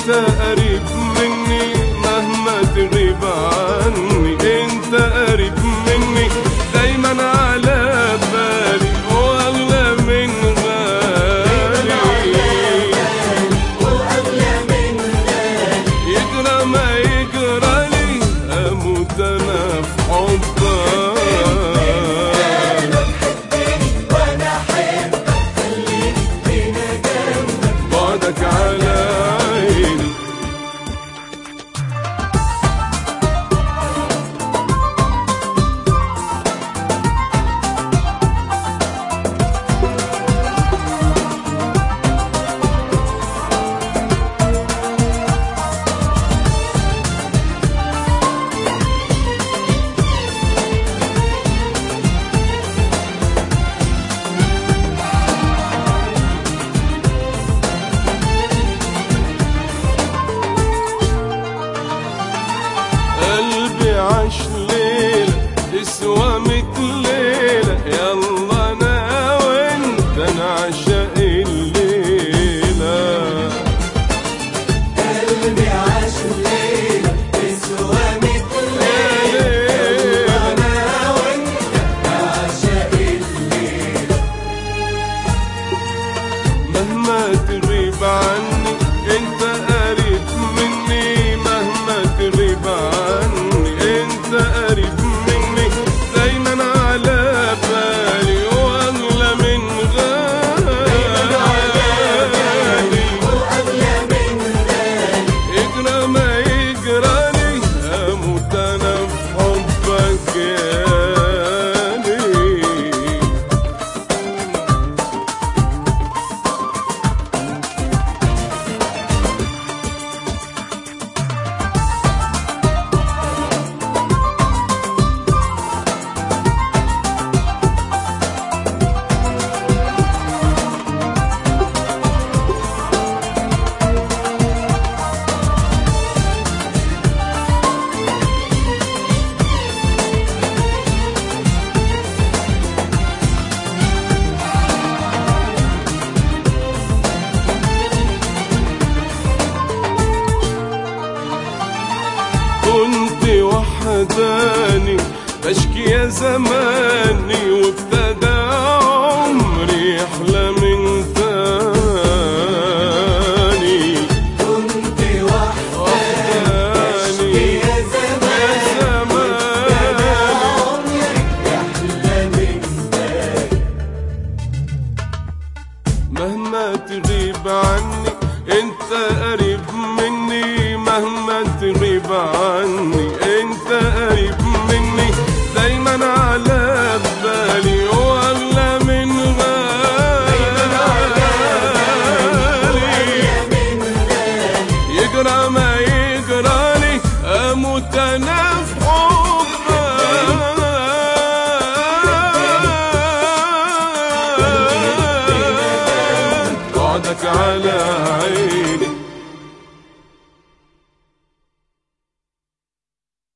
انت قريب مني مهما تغيب عني انت قريب مني دايما على بالي واغلى من غالي يجرى ما يجرى لي اموت انا في حبك بعدك على عيني قلبي عاش ليلة تسوى ميت ليلة يلا انا وانت نعشق الليلة قلبي عاش الليلة تسوى مثل ليلة أنا وأنت عشاق الليل مهما تغيب عني انت قريب مني مهما تغيب عني انت قريب مني دايما على بالي واغلى من غالي وأغلى من ذلك يجرى ما يجرى لي اموت انا في حبك يا لي كنت وحداني بشكي يا زماني وابتدى عمري يحلى من تاني كنت وحدك وحداني يا زمان يا زماني عمرك يحلى من ذلك مهما تغيب عني انت قريب مني مهما تغيب عني انت قريب مني دايما